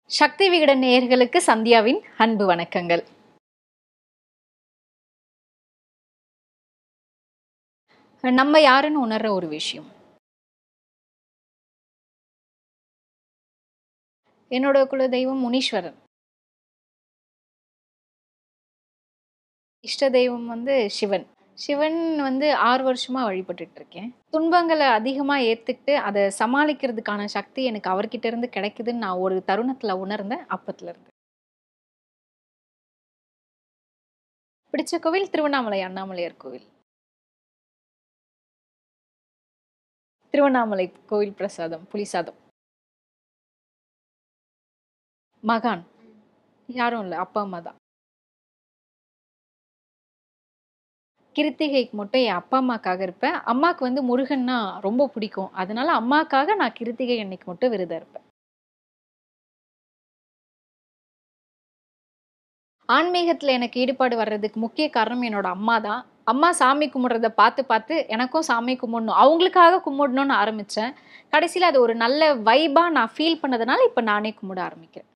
சக்தி விகடன் நேயர்களுக்கு சந்தியாவின் அன்பு வணக்கங்கள் நம்ம யாருன்னு உணர்ற ஒரு விஷயம் என்னோட குல தெய்வம் முனீஸ்வரன் இஷ்ட தெய்வம் வந்து சிவன் சிவன் வந்து ஆறு வருஷமா வழிபட்டுட்டு இருக்கேன் துன்பங்களை அதிகமா ஏத்துக்கிட்டு அதை சமாளிக்கிறதுக்கான சக்தி எனக்கு அவர்கிட்ட இருந்து கிடைக்குதுன்னு நான் ஒரு தருணத்துல உணர்ந்தேன் அப்பத்துல இருந்து பிடிச்ச கோவில் திருவண்ணாமலை அண்ணாமலையார் கோவில் திருவண்ணாமலை கோவில் பிரசாதம் புலிசாதம் மகான் யாரும் இல்லை அப்பா அம்மா தான் கிருத்திகைக்கு மட்டும் என் அப்பா அம்மாக்காக இருப்பேன் அம்மாவுக்கு வந்து முருகன்னா ரொம்ப பிடிக்கும் அதனால அம்மாக்காக நான் கிருத்திகை அன்னைக்கு மட்டும் விரதம் இருப்பேன் ஆன்மீகத்துல எனக்கு ஈடுபாடு வர்றதுக்கு முக்கிய காரணம் என்னோட அம்மா தான் அம்மா சாமி கும்பிட்றத பார்த்து பார்த்து எனக்கும் சாமி கும்பிடணும் அவங்களுக்காக கும்பிடணும்னு ஆரம்பிச்சேன் கடைசியில் அது ஒரு நல்ல வைபா நான் ஃபீல் பண்ணதுனால இப்போ நானே கும்பிட ஆரம்பிக்கிறேன்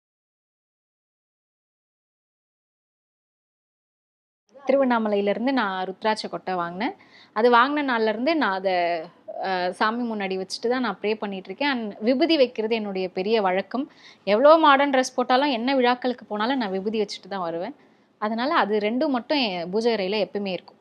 திருவண்ணாமலையிலேருந்து நான் ருத்ராட்ச கொட்டை வாங்கினேன் அது வாங்கின நாள்லேருந்து நான் அதை அஹ், சாமி முன்னாடி வச்சுட்டு தான் நான் ப்ரே பண்ணிட்டு இருக்கேன் அண்ட் விபூதி வைக்கிறது என்னுடைய பெரிய வழக்கம் எவ்வளோ மாடர்ன் ட்ரெஸ் போட்டாலும் என்ன விழாக்களுக்கு போனாலும் நான் விபூதி வச்சுட்டு தான் வருவேன் அதனால அது ரெண்டும் மட்டும் என் பூஜை அறையில் எப்பவுமே இருக்கும்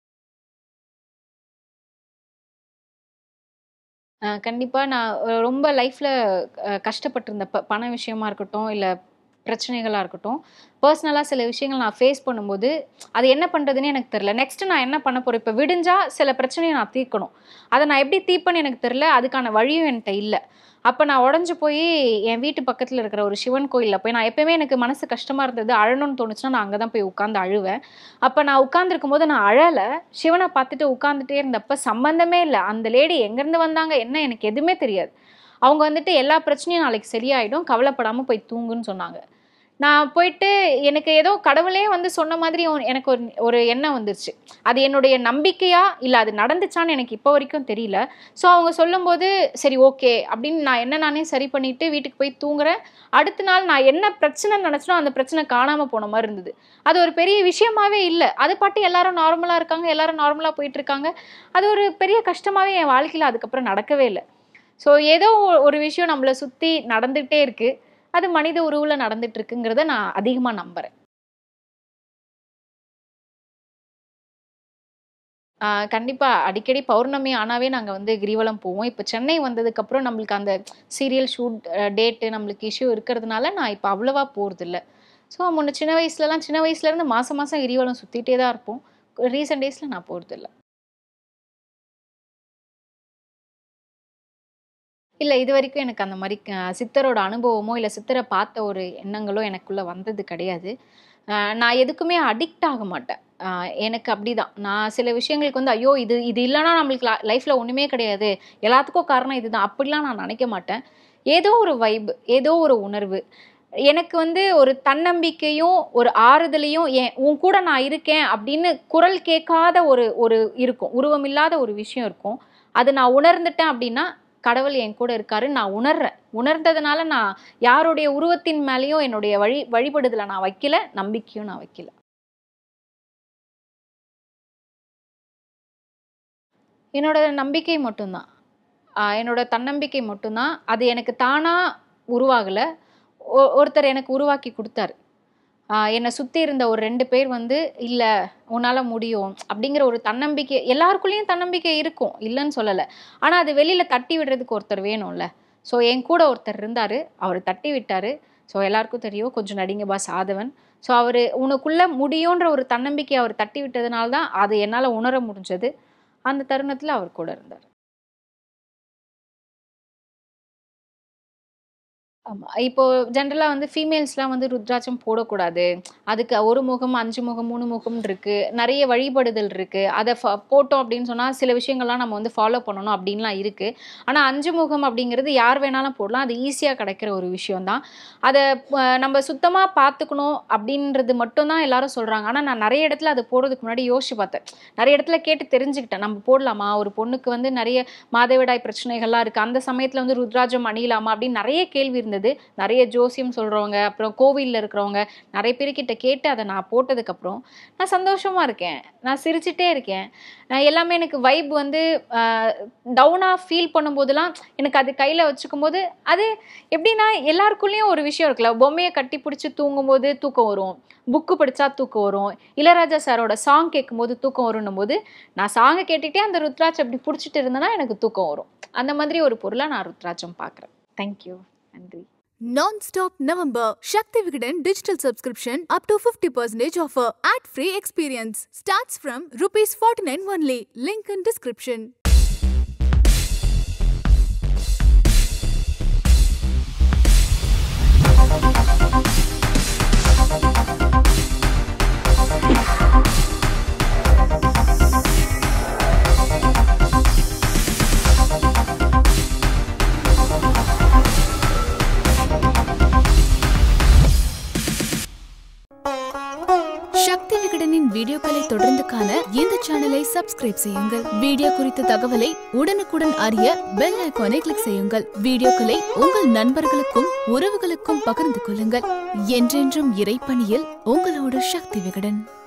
அஹ், கண்டிப்பா நான் அஹ், ரொம்ப லைஃப்ல கஷ்டப்பட்டிருந்த ப பண விஷயமா இருக்கட்டும் இல்லை பிரச்சனைகளாக இருக்கட்டும் பர்சனலாக சில விஷயங்கள் நான் ஃபேஸ் பண்ணும்போது அது என்ன பண்ணுறதுன்னு எனக்கு தெரில நெக்ஸ்ட் நான் என்ன பண்ண போகிறேன் இப்போ விடிஞ்சா சில பிரச்சனையை நான் தீர்க்கணும் அதை நான் எப்படி தீர்ப்பேன்னு எனக்கு தெரில அதுக்கான வழியும் என்கிட்ட இல்லை அப்போ நான் உடஞ்சி போய் என் வீட்டு பக்கத்தில் இருக்கிற ஒரு சிவன் கோயிலில் போய் நான் எப்பயுமே எனக்கு மனசு கஷ்டமாக இருந்தது அழணும்னு தோணுச்சுன்னா நான் அங்கே தான் போய் உட்காந்து அழுவேன் அப்போ நான் உட்காந்துருக்கும் போது நான் அழலை சிவனை பார்த்துட்டு உட்காந்துட்டே இருந்தப்ப சம்மந்தமே இல்லை அந்த லேடி எங்கேருந்து வந்தாங்க என்ன எனக்கு எதுவுமே தெரியாது அவங்க வந்துட்டு எல்லா பிரச்சனையும் நாளைக்கு சரியாயிடும் கவலைப்படாமல் போய் தூங்குன்னு சொன்னாங்க நான் போயிட்டு எனக்கு ஏதோ கடவுளே வந்து சொன்ன மாதிரி ஒரு- எனக்கு ஒரு ஒரு எண்ணம் வந்துருச்சு அது என்னுடைய நம்பிக்கையா இல்லை அது நடந்துச்சான்னு எனக்கு இப்போ வரைக்கும் தெரியல ஸோ அவங்க சொல்லும்போது சரி ஓகே அப்படின்னு நான் என்ன நானே சரி பண்ணிட்டு வீட்டுக்கு போய் தூங்குறேன் அடுத்த நாள் நான் என்ன பிரச்சனை நினச்சனோ அந்த பிரச்சனை காணாமல் போன மாதிரி இருந்தது அது ஒரு பெரிய விஷயமாவே இல்லை அது பாட்டு எல்லாரும் நார்மலாக இருக்காங்க எல்லாரும் நார்மலாக போயிட்டு இருக்காங்க அது ஒரு பெரிய கஷ்டமாவே என் வாழ்க்கையில் அதுக்கப்புறம் நடக்கவே இல்லை ஸோ ஏதோ ஒ- ஒரு விஷயம் நம்மளை சுற்றி நடந்துகிட்டே இருக்கு அது மனித உருவில் நடந்துட்டு இருக்குங்கிறத நான் அதிகமாக நம்புறேன் ஆஹ் கண்டிப்பா அடிக்கடி பௌர்ணமி ஆனாவே நாங்க வந்து கிரிவலம் போவோம் இப்போ சென்னை வந்ததுக்கு அப்புறம் நம்மளுக்கு அந்த சீரியல் ஷூட் டேட்டு நம்மளுக்கு இஷ்யூ இருக்கிறதுனால நான் இப்போ அவ்வளவா போறது இல்ல ஸோ முன்ன சின்ன வயசுலலாம் சின்ன வயசுல இருந்து மாசம் மாசம் கிரிவலம் சுத்திட்டே தான் இருப்போம் ரீசெண்ட் டேஸ்ல நான் போறது இல்ல இல்ல இது வரைக்கும் எனக்கு அந்த மாதிரி அஹ், சித்தரோட அனுபவமோ இல்ல சித்தரை பார்த்த ஒரு எண்ணங்களோ எனக்குள்ள வந்தது கிடையாது அஹ், நான் எதுக்குமே அடிக்ட் ஆக மாட்டேன் அஹ், எனக்கு அப்படிதான் நான் சில விஷயங்களுக்கு வந்து ஐயோ இது இது இல்லைன்னா நம்மளுக்கு லைஃப்ல ஒண்ணுமே கிடையாது எல்லாத்துக்கும் காரணம் இதுதான் அப்படிலாம் நான் நினைக்க மாட்டேன் ஏதோ ஒரு வைப் ஏதோ ஒரு உணர்வு எனக்கு வந்து ஒரு தன்னம்பிக்கையும் ஒரு ஆறுதலையும் என் உன் கூட நான் இருக்கேன் அப்படின்னு குரல் கேட்காத ஒரு ஒரு இருக்கும் உருவமில்லாத ஒரு விஷயம் இருக்கும் அது நான் உணர்ந்துட்டேன் அப்படின்னா கடவுள் என் கூட இருக்காரு நான் உணர்றேன் உணர்ந்ததுனால நான் யாருடைய உருவத்தின் மேலேயும் என்னுடைய வழி வழிபடுதலை நான் வைக்கல நம்பிக்கையும் நான் வைக்கல என்னோட நம்பிக்கை மட்டும்தான் ஆஹ் என்னோட தன்னம்பிக்கை மட்டும்தான் அது எனக்கு தானா உருவாகல ஒ- ஒருத்தர் எனக்கு உருவாக்கி கொடுத்தாரு ஆஹ் என்னை சுத்தி இருந்த ஒரு ரெண்டு பேர் வந்து இல்ல உன்னால முடியும் அப்படிங்கிற ஒரு தன்னம்பிக்கை எல்லாருக்குள்ளேயும் தன்னம்பிக்கை இருக்கும் இல்லைன்னு சொல்லலை ஆனா அது வெளியில தட்டி விடுறதுக்கு ஒருத்தர் வேணும்ல ஸோ என் கூட ஒருத்தர் இருந்தாரு அவர் தட்டி விட்டாரு ஸோ எல்லாருக்கும் தெரியும் கொஞ்சம் நடிங்க பாஸ் ஆதவன் ஸோ அவர் உனக்குள்ள முடியுன்ற ஒரு தன்னம்பிக்கை அவர் தட்டி விட்டதுனால தான் அது என்னால் உணர முடிஞ்சது அந்த தருணத்தில் அவர் கூட இருந்தார் ஆமா இப்போ ஜென்ரலா வந்து ஃபீமேல்ஸ்லாம் வந்து ருத்ராட்சம் போடக்கூடாது அதுக்கு ஒரு முகம் அஞ்சு முகம் மூணு முகம் இருக்கு நிறைய வழிபடுதல் இருக்கு அதை ஃப- போட்டோம் அப்படின்னு சொன்னா சில விஷயங்கள்லாம் நம்ம வந்து ஃபாலோ பண்ணணும் அப்படின்லாம் இருக்கு ஆனா அஞ்சு முகம் அப்படிங்கிறது யார் வேணாலும் போடலாம் அது ஈஸியா கிடைக்கிற ஒரு விஷயம் தான் அதை அஹ், நம்ம சுத்தமா பார்த்துக்கணும் அப்படின்றது மட்டும்தான் எல்லாரும் சொல்றாங்க ஆனா நான் நிறைய இடத்துல அதை போடுறதுக்கு முன்னாடி யோசிச்சு பார்த்தேன் நிறைய இடத்துல கேட்டு தெரிஞ்சுக்கிட்டேன் நம்ம போடலாமா ஒரு பொண்ணுக்கு வந்து நிறைய மாதவிடாய் பிரச்சனைகள்லாம் இருக்கு அந்த சமயத்துல வந்து ருத்ராஜம் அணியலாமா அப்படின்னு நிறைய கேள்வி இருந்தது இருந்தது நிறைய ஜோசியம் சொல்கிறவங்க அப்புறம் கோவிலில் இருக்கிறவங்க நிறைய பேர்கிட்ட கேட்டு அதை நான் போட்டதுக்கப்புறம் நான் சந்தோஷமாக இருக்கேன் நான் சிரிச்சிட்டே இருக்கேன் நான் எல்லாமே எனக்கு வைப் வந்து டவுனாக ஃபீல் பண்ணும்போதெல்லாம் எனக்கு அது கையில் வச்சுக்கும் போது அது எப்படின்னா எல்லாருக்குள்ளேயும் ஒரு விஷயம் இருக்குல்ல பொம்மையை கட்டி பிடிச்சி தூங்கும்போது தூக்கம் வரும் புக்கு படித்தா தூக்கம் வரும் இளையராஜா சாரோட சாங் கேட்கும்போது தூக்கம் வரும்னும் போது நான் சாங்கை கேட்டுகிட்டே அந்த ருத்ராட்சம் அப்படி பிடிச்சிட்டு இருந்தேன்னா எனக்கு தூக்கம் வரும் அந்த மாதிரி ஒரு பொருளை நான் ருத்ராட்சம் பார்க்குறேன் தேங்க்யூ நன்றி Non-stop November. Shakti Vigadan digital subscription up to 50% offer. Ad-free experience. Starts from rupees 49 only. Link in description. சக்தி விகடனின் வீடியோக்களை தொடர்ந்து காண இந்த சேனலை சப்ஸ்கிரைப் செய்யுங்கள் வீடியோ குறித்த தகவலை உடனுக்குடன் அறிய பெல் ஐகானை கிளிக் செய்யுங்கள் வீடியோக்களை உங்கள் நண்பர்களுக்கும் உறவுகளுக்கும் பகிர்ந்து கொள்ளுங்கள் என்றென்றும் இறைப்பணியில் உங்களோட சக்தி விகடன்